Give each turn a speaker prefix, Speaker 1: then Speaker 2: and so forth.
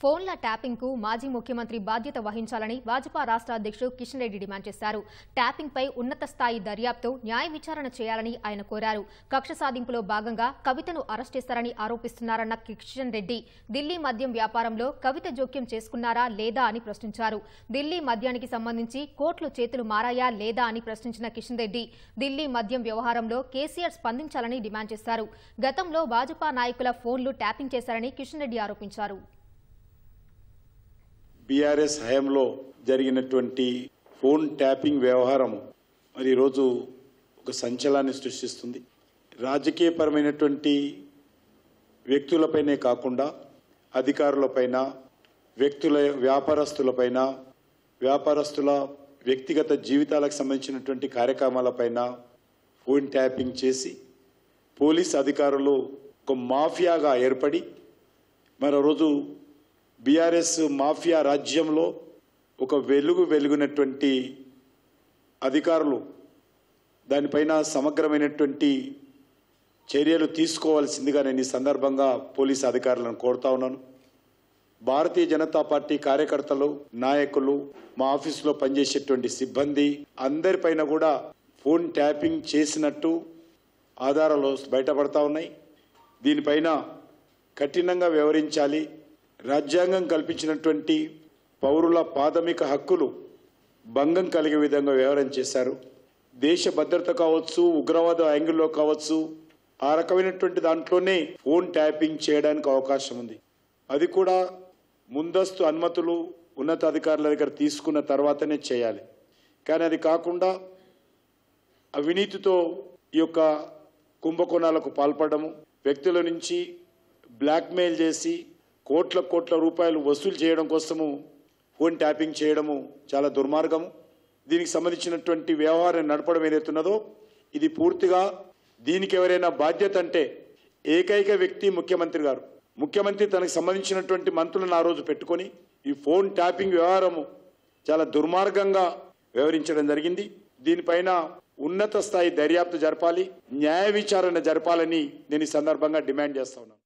Speaker 1: ఫోన్ల ట్యాపింగ్ కు మాజీ ముఖ్యమంత్రి బాధ్యత వహించాలని భాజపా రాష్ట్ర అధ్యక్షుడు కిషన్ రెడ్డి డిమాండ్ చేశారు ట్యాపింగ్ పై ఉన్నత స్థాయి దర్యాప్తు న్యాయ విచారణ చేయాలని ఆయన కోరారు కక్ష సాధింపులో భాగంగా కవితను అరెస్ట్ చేశారని ఆరోపిస్తున్నారన్న కిషన్ రెడ్డి ఢిల్లీ మద్యం వ్యాపారంలో కవిత జోక్యం చేసుకున్నారా లేదా అని ప్రశ్నించారు ఢిల్లీ మద్యానికి సంబంధించి కోర్టులు చేతులు మారాయా లేదా అని ప్రశ్నించిన కిషన్ రెడ్డి ఢిల్లీ మద్యం వ్యవహారంలో కేసీఆర్ స్పందించాలని డిమాండ్ చేశారు గతంలో భాజపా నాయకుల ఫోన్లు ట్యాపింగ్ చేశారని కిషన్ రెడ్డి ఆరోపించారు
Speaker 2: బీఆర్ఎస్ హయాంలో జరిగినటువంటి ఫోన్ ట్యాపింగ్ వ్యవహారం మరి ఈరోజు ఒక సంచలనాన్ని సృష్టిస్తుంది రాజకీయపరమైనటువంటి వ్యక్తులపైనే కాకుండా అధికారులపైన వ్యక్తుల వ్యాపారస్తులపైన వ్యాపారస్తుల వ్యక్తిగత జీవితాలకు సంబంధించినటువంటి కార్యక్రమాలపైన ఫోన్ ట్యాపింగ్ చేసి పోలీస్ అధికారులు ఒక మాఫియాగా ఏర్పడి మరో రోజు బీఆర్ఎస్ మాఫియా రాజ్యంలో ఒక వెలుగు వెలుగునటువంటి అధికారులు దానిపైన సమగ్రమైనటువంటి చర్యలు తీసుకోవాల్సిందిగా నేను ఈ సందర్భంగా పోలీసు అధికారులను కోరుతా ఉన్నాను భారతీయ జనతా పార్టీ కార్యకర్తలు నాయకులు మా ఆఫీసులో పనిచేసేటువంటి సిబ్బంది అందరిపైన కూడా ఫోన్ ట్యాపింగ్ చేసినట్టు ఆధారాలు బయటపడతా ఉన్నాయి దీనిపైన కఠినంగా వ్యవహరించాలి రాజ్యాంగం కల్పించినటువంటి పౌరుల ప్రాథమిక హక్కులు భంగం కలిగే విధంగా వ్యవహారం చేశారు దేశ భద్రత కావచ్చు ఉగ్రవాద యాంగిల్లో కావచ్చు ఆ రకమైనటువంటి దాంట్లోనే ఫోన్ ట్యాపింగ్ చేయడానికి అవకాశం ఉంది అది కూడా ముందస్తు అనుమతులు ఉన్నతాధికారుల దగ్గర తీసుకున్న తర్వాతనే చేయాలి కానీ అది కాకుండా అవినీతితో ఈ యొక్క కుంభకోణాలకు పాల్పడము వ్యక్తుల నుంచి బ్లాక్మెయిల్ చేసి కోట్ల కోట్ల రూపాయలు వసూలు చేయడం కోసము ఫోన్ ట్యాపింగ్ చేయడము చాలా దుర్మార్గము దీనికి సంబంధించినటువంటి వ్యవహారం నడపడం ఏదైతున్నదో ఇది పూర్తిగా దీనికి ఎవరైనా బాధ్యత అంటే ఏకైక వ్యక్తి ముఖ్యమంత్రి గారు ముఖ్యమంత్రి తనకు సంబంధించినటువంటి మంత్రులను ఆ రోజు పెట్టుకొని ఈ ఫోన్ ట్యాపింగ్ వ్యవహారము చాలా దుర్మార్గంగా వ్యవహరించడం జరిగింది దీనిపైన ఉన్నత స్థాయి దర్యాప్తు జరపాలి న్యాయ విచారణ జరపాలని నేను ఈ సందర్భంగా డిమాండ్ చేస్తా ఉన్నాను